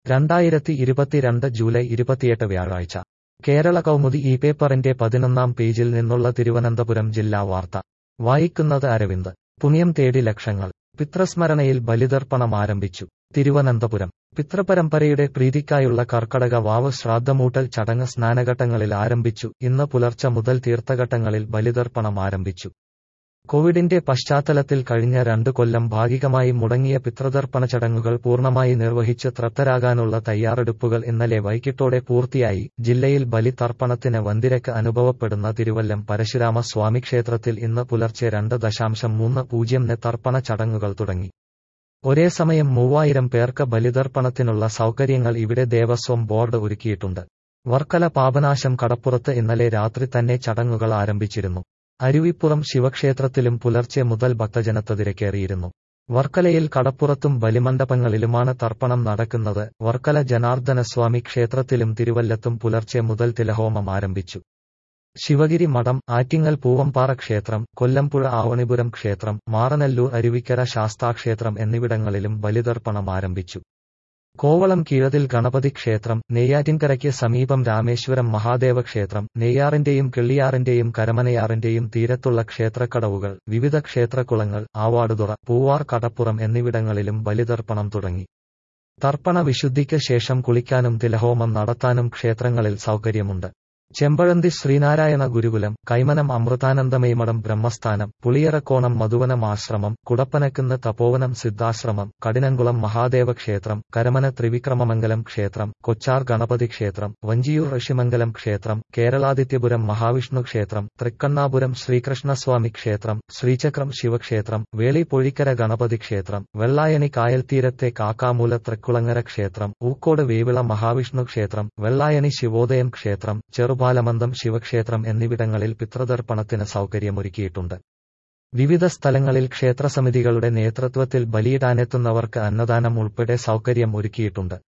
രണ്ടായിരത്തി ഇരുപത്തിരണ്ട് ജൂലൈ ഇരുപത്തിയെട്ട് വ്യാഴാഴ്ച കേരള കൗമുദി ഈ പേപ്പറിന്റെ പതിനൊന്നാം പേജിൽ നിന്നുള്ള തിരുവനന്തപുരം ജില്ലാ വാർത്ത വായിക്കുന്നത് അരവിന്ദ് പുണ്യം തേടി ലക്ഷങ്ങൾ പിത്രസ്മരണയിൽ ബലിതർപ്പണം ആരംഭിച്ചു തിരുവനന്തപുരം പിതൃപരമ്പരയുടെ പ്രീതിക്കായുള്ള കർക്കടക വാവ് ശ്രാദ്ധമൂട്ടൽ ചടങ്ങ് സ്നാനഘട്ടങ്ങളിൽ ആരംഭിച്ചു ഇന്ന് പുലർച്ചെ മുതൽ തീർത്ഥഘട്ടങ്ങളിൽ ബലിതർപ്പണം ആരംഭിച്ചു കോവിഡിന്റെ പശ്ചാത്തലത്തിൽ കഴിഞ്ഞ രണ്ടു കൊല്ലം ഭാഗികമായി മുടങ്ങിയ പിതൃതർപ്പണ ചടങ്ങുകൾ പൂർണ്ണമായി നിർവഹിച്ച് തൃപ്തരാകാനുള്ള തയ്യാറെടുപ്പുകൾ ഇന്നലെ വൈകിട്ടോടെ പൂർത്തിയായി ജില്ലയിൽ ബലിതർപ്പണത്തിന് വന്തിരക്ക് അനുഭവപ്പെടുന്ന തിരുവല്ലം പരശുരാമ സ്വാമി ക്ഷേത്രത്തിൽ ഇന്ന് പുലർച്ചെ രണ്ട് ദശാംശം മൂന്ന് പൂജ്യംന് തർപ്പണ ചടങ്ങുകൾ തുടങ്ങി ഒരേ സമയം മൂവായിരം പേർക്ക് ബലിതർപ്പണത്തിനുള്ള സൗകര്യങ്ങൾ ഇവിടെ ദേവസ്വം ബോർഡ് ഒരുക്കിയിട്ടുണ്ട് വർക്കല പാപനാശം കടപ്പുറത്ത് ഇന്നലെ രാത്രി തന്നെ ചടങ്ങുകൾ ആരംഭിച്ചിരുന്നു അരുവിപ്പുറം ശിവക്ഷേത്രത്തിലും പുലർച്ചെ മുതൽ ഭക്തജനത്തതിരക്കേറിയിരുന്നു വർക്കലയിൽ കടപ്പുറത്തും ബലിമണ്ഡപങ്ങളിലുമാണ് തർപ്പണം നടക്കുന്നത് വർക്കല ജനാർദ്ദനസ്വാമി ക്ഷേത്രത്തിലും തിരുവല്ലത്തും പുലർച്ചെ മുതൽ തിലഹോമം ആരംഭിച്ചു ശിവഗിരി മഠം ആറ്റിങ്ങൽ പൂവമ്പാറ ക്ഷേത്രം കൊല്ലംപുഴ ആവണിപുരം ക്ഷേത്രം മാറനല്ലൂർ അരുവിക്കര ശാസ്താക്ഷേത്രം എന്നിവിടങ്ങളിലും ബലിതർപ്പണം ആരംഭിച്ചു കോവളം കീഴതിൽ ഗണപതി ക്ഷേത്രം നെയ്യാറ്റിൻകരയ്ക്ക് സമീപം രാമേശ്വരം മഹാദേവ ക്ഷേത്രം നെയ്യാറിന്റെയും കിള്ളിയാറിന്റെയും കരമനയാറിന്റെയും തീരത്തുള്ള ക്ഷേത്രക്കടവുകൾ വിവിധ ക്ഷേത്രക്കുളങ്ങൾ ആവാടുതുറ പൂവാർ കടപ്പുറം എന്നിവിടങ്ങളിലും ബലിതർപ്പണം തുടങ്ങി തർപ്പണ വിശുദ്ധിക്ക് ശേഷം കുളിക്കാനും തിലഹോമം നടത്താനും ക്ഷേത്രങ്ങളിൽ സൗകര്യമുണ്ട് ചെമ്പഴന്തി ശ്രീനാരായണ ഗുരുകുലം കൈമനം അമൃതാനന്ദമയമഠം ബ്രഹ്മസ്ഥാനം പുളിയറക്കോണം മധുവനം ആശ്രമം കുടപ്പനക്കുന്ന് തപോവനം സിദ്ധാശ്രമം കടിനംകുളം മഹാദേവ ക്ഷേത്രം കരമന ത്രിവിക്രമമംഗലം ക്ഷേത്രം കൊച്ചാർ ഗണപതി ക്ഷേത്രം വഞ്ചിയൂർ ഋഷിമംഗലം ക്ഷേത്രം കേരളാദിത്യപുരം മഹാവിഷ്ണു ക്ഷേത്രം തൃക്കണ്ണാപുരം ശ്രീകൃഷ്ണസ്വാമി ക്ഷേത്രം ശ്രീചക്രം ശിവക്ഷേത്രം വേളി പൊഴിക്കര ഗണപതി ക്ഷേത്രം വെള്ളായണി കായൽത്തീരത്തെ കാക്കാമൂല തൃക്കുളങ്ങര ക്ഷേത്രം ഊക്കോട് വേവിള മഹാവിഷ്ണു ക്ഷേത്രം വെള്ളായണി ശിവോദയം ക്ഷേത്രം ചെറു ചെറുപാലമന്ദം ശിവക്ഷേത്രം എന്നിവിടങ്ങളിൽ പിതൃതർപ്പണത്തിന് സൗകര്യമൊരുക്കിയിട്ടുണ്ട് വിവിധ സ്ഥലങ്ങളിൽ ക്ഷേത്രസമിതികളുടെ നേതൃത്വത്തിൽ ബലിയിടാനെത്തുന്നവർക്ക് അന്നദാനം ഉൾപ്പെടെ സൗകര്യം ഒരുക്കിയിട്ടുണ്ട്